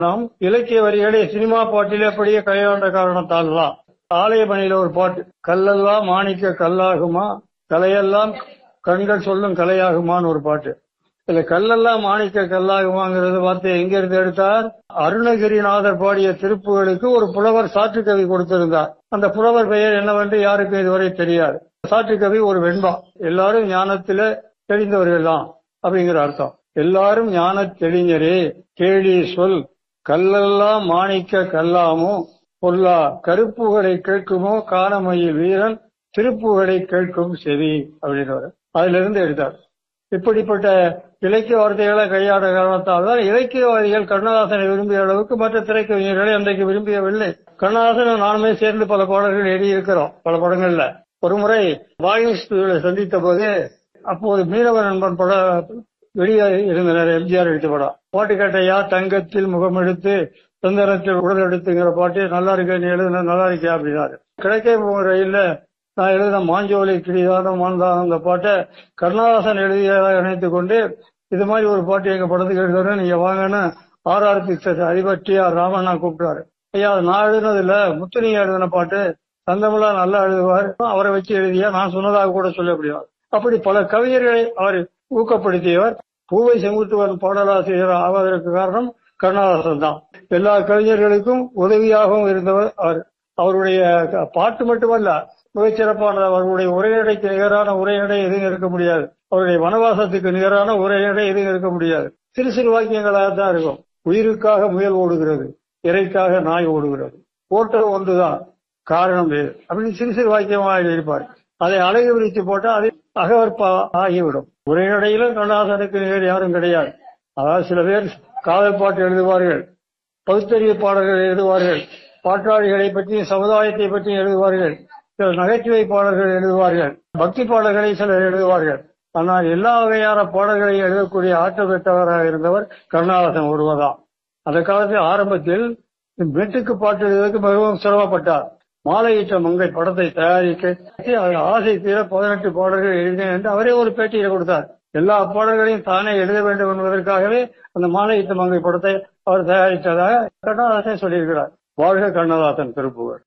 நாம் இலக்கிய வரிகளை சினிமா பாட்டிலே அப்படியே கையாண்ட காரணத்தால் தான் ஆலயமணியில ஒரு பாட்டு கல்லெல்லாம் மாணிக்க கல்லாகுமா கலையெல்லாம் கண்கள் சொல்லும் கலையாகுமான்னு ஒரு பாட்டு இதுல கல்லெல்லாம் மாணிக்க கல்லாகுமாங்கிறது வார்த்தை எங்க இருந்து எடுத்தார் அருணகிரிநாதர் பாடிய திருப்புகளுக்கு ஒரு புலவர் சாற்று கவி கொடுத்திருந்தார் அந்த புலவர் பெயர் என்னவென்று யாருக்கும் இதுவரை தெரியாது சாற்று கவி ஒரு வெண்பா எல்லாரும் ஞானத்தில தெரிந்தவர்கள் தான் அப்படிங்கிற அர்த்தம் எல்லாரும் ஞான தெளிஞரே கேளி சொல் கல்லெல்லாம் மாணிக்க கல்லாமோ பொல்லா கருப்புகளை கேட்குமோ காணமையில் வீரன் திருப்புகளை கேட்கும் செவி அப்படின்றவர் அதுல இருந்து எடுத்தார் இப்படிப்பட்ட இலக்கிய வார்த்தைகளை கையாட காரணத்தால் தான் இலக்கியவாதிகள் கண்ணதாசனை விரும்பிய அளவுக்கு மற்ற திரைக்கவிஞர்களை அன்றைக்கு விரும்பியவில்லை கண்ணதாசனும் நானுமே சேர்ந்து பல பாடல்கள் எழுதியிருக்கிறோம் பல படங்கள்ல ஒரு முறை வாயிஸ் சந்தித்த போது அப்போது மீனவ நண்பன் பட வெளியே இருந்தனர் எம்ஜிஆர் எடுத்த படம் பாட்டு கேட்டையா தங்கத்தில் முகம் எடுத்து சுந்தரத்தில் உடல் எடுத்துங்கிற பாட்டு நல்லா இருக்கு நீ எழுதுன நல்லா இருக்கியா அப்படின்னாரு கிடைக்க போகிற ரயில்ல நான் எழுதின மாஞ்சோலை கிளிதான மாந்தான அந்த பாட்டை கண்ணதாசன் எழுதியதாக நினைத்துக் கொண்டு இது மாதிரி ஒரு பாட்டு எங்க படத்துக்கு எழுதுறேன் நீங்க வாங்கன்னு ஆர் ஆர் பிக்சர்ஸ் அதிபர் டி ஆர் ராமண்ணா கூப்பிட்டாரு ஐயா அது நான் எழுதுனது இல்ல முத்துனியா எழுதின பாட்டு சந்தமிழா நல்லா எழுதுவார் அவரை வச்சு எழுதியா நான் சொன்னதாக கூட சொல்ல முடியாது அப்படி பல கவிஞர்களை அவர் ஊக்கப்படுத்தியவர் பூவை செங்குத்துவன் பாடலாசிரியர் ஆவதற்கு காரணம் கண்ணதாசன் தான் எல்லா கவிஞர்களுக்கும் உதவியாகவும் இருந்தவர் அவர் அவருடைய பாட்டு மட்டுமல்ல மிகச்சிறப்பானது அவருடைய உரையடைக்கு நிகரான உரையடை எதுவும் இருக்க முடியாது அவருடைய வனவாசத்துக்கு நிகரான உரையடை எதுவும் இருக்க முடியாது சிறு சிறு வாக்கியங்களாக தான் இருக்கும் உயிருக்காக முயல் ஓடுகிறது இறைக்காக நாய் ஓடுகிறது ஓட்டம் ஒன்றுதான் காரணம் வேறு அப்படின்னு சிறு சிறு வாக்கியமாக இருப்பார் அதை அழகு விரித்து போட்டால் அது அகவற்பா ஆகிவிடும் உரைநடையில கண்ணாசனுக்கு நிகர் யாரும் கிடையாது அதாவது சில பேர் காதல் பாட்டு எழுதுவார்கள் பகுத்தறிவு பாடல்கள் எழுதுவார்கள் பாட்டாளிகளை பற்றியும் சமுதாயத்தை பற்றியும் எழுதுவார்கள் சில நகைச்சுவை பாடல்கள் எழுதுவார்கள் பக்தி பாடல்களை சிலர் எழுதுவார்கள் ஆனால் எல்லா வகையான பாடல்களையும் எழுதக்கூடிய ஆற்றல் பெற்றவராக இருந்தவர் கருணாதாசன் ஒருவர்தான் அந்த காலத்தில் ஆரம்பத்தில் மெட்டுக்கு பாட்டு எழுதுவதற்கு மிகவும் சிரமப்பட்டார் மாலையிட்ட மங்கை படத்தை தயாரிக்க அதில் ஆசை தீர பதினெட்டு பாடல்கள் எழுதினேன் என்று அவரே ஒரு பேட்டியில கொடுத்தார் எல்லா பாடல்களையும் தானே எழுத வேண்டும் என்பதற்காகவே அந்த மாலையிட்ட மங்கை படத்தை அவர் தயாரித்ததாக கண்ணதாசன் சொல்லியிருக்கிறார் வாழ்க கண்ணதாசன் திருப்புகழ்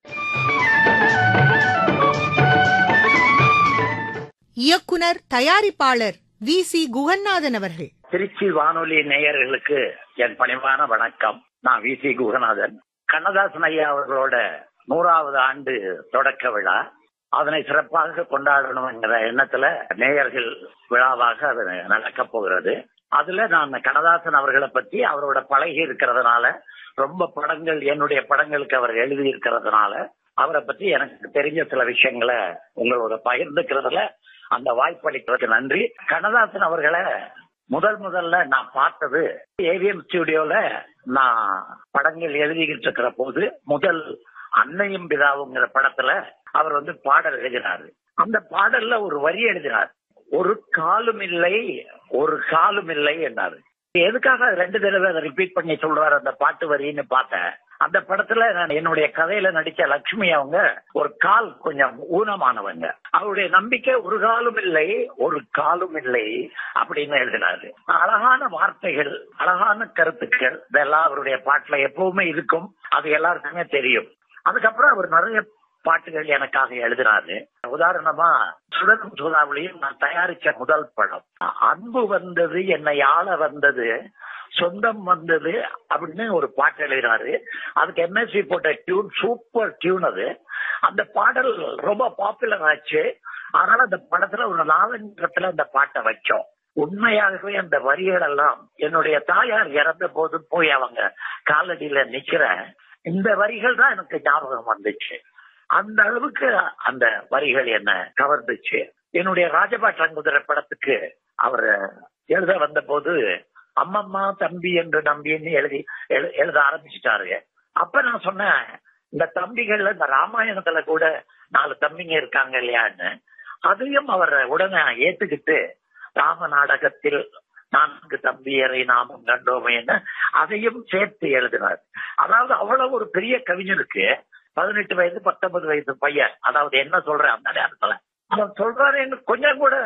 இயக்குனர் தயாரிப்பாளர் வி சி குகநாதன் அவர்கள் திருச்சி வானொலி நேயர்களுக்கு என் பணிவான வணக்கம் நான் வி சி குகநாதன் கண்ணதாசன் ஐயா அவர்களோட நூறாவது ஆண்டு தொடக்க விழா அதனை சிறப்பாக கொண்டாடணும் என்கிற எண்ணத்துல நேயர்கள் விழாவாக அது நடக்க போகிறது அதுல நான் கண்ணதாசன் அவர்களை பத்தி அவரோட பழகி இருக்கிறதுனால ரொம்ப படங்கள் என்னுடைய படங்களுக்கு அவர் எழுதி இருக்கிறதுனால அவரை பத்தி எனக்கு தெரிஞ்ச சில விஷயங்களை உங்களோட பகிர்ந்துக்கிறதுல அந்த வாய்ப்பளிக்கிறதுக்கு நன்றி கண்ணதாசன் அவர்களை முதல் முதல்ல நான் பார்த்தது ஏவிஎம் ஸ்டுடியோல நான் படங்கள் எழுதிக்கிட்டு இருக்கிற போது முதல் அன்னையும் பிதாவுங்கிற படத்துல அவர் வந்து பாடல் எழுதினாரு அந்த பாடல்ல ஒரு வரி எழுதினார் ஒரு காலும் இல்லை ஒரு காலும் இல்லை என்றாரு எதுக்காக ரெண்டு தடவை அதை ரிப்பீட் பண்ணி சொல்றாரு அந்த பாட்டு வரின்னு பார்த்தேன் அந்த படத்துல நான் என்னுடைய கதையில நடிச்ச லட்சுமி அவங்க ஒரு கால் கொஞ்சம் ஊனமானவங்க அவருடைய நம்பிக்கை ஒரு காலும் இல்லை ஒரு காலும் இல்லை அப்படின்னு எழுதினாரு அழகான வார்த்தைகள் அழகான கருத்துக்கள் இதெல்லாம் அவருடைய பாட்டுல எப்பவுமே இருக்கும் அது எல்லாருக்குமே தெரியும் அதுக்கப்புறம் அவர் நிறைய பாட்டுகள் எனக்காக எழுதினாரு உதாரணமா சுடரும் சூதாவளியும் நான் தயாரிச்ச முதல் படம் அன்பு வந்தது என்னை ஆள வந்தது சொந்தம் வந்தது அப்படின்னு ஒரு பாட்டு எழுதினாரு அதுக்கு எம்எஸ்சி போட்ட டியூன் சூப்பர் டியூன் அது அந்த பாடல் ரொம்ப பாப்புலர் ஆச்சு அதனால அந்த படத்துல ஒரு நாலஞ்சத்துல அந்த பாட்டை வச்சோம் உண்மையாகவே அந்த வரிகள் எல்லாம் என்னுடைய தாயார் இறந்த போது போய் அவங்க காலடியில நிக்கிற இந்த வரிகள் தான் எனக்கு ஞாபகம் வந்துச்சு அந்த அளவுக்கு அந்த வரிகள் என்ன கவர்ந்துச்சு என்னுடைய ராஜபாட்டங்குதிர படத்துக்கு அவர் எழுத வந்த போது அம்மம்மா தம்பி என்று நம்பின்னு எழுதி எழுத ஆரம்பிச்சுட்டாரு அப்ப நான் சொன்னேன் இந்த தம்பிகள்ல இந்த ராமாயணத்துல கூட நாலு தம்பிங்க இருக்காங்க இல்லையான்னு அதையும் அவர் உடனே ஏத்துக்கிட்டு ராம நாடகத்தில் நான்கு தம்பியரை நாமும் கண்டோமேன்னு அதையும் சேர்த்து எழுதினார் அதாவது அவ்வளவு ஒரு பெரிய கவிஞருக்கு பதினெட்டு வயசு பத்தொன்பது வயசு பையன் அதாவது என்ன சொல்றேன் அந்த நேரத்துல அவன் சொல்றாருன்னு கொஞ்சம் கூட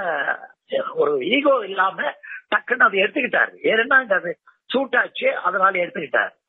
ஒரு ஈகோ இல்லாம டக்குன்னு அதை எடுத்துக்கிட்டாரு ஏன்னா அது சூட் ஆச்சு அதனால எடுத்துக்கிட்டாரு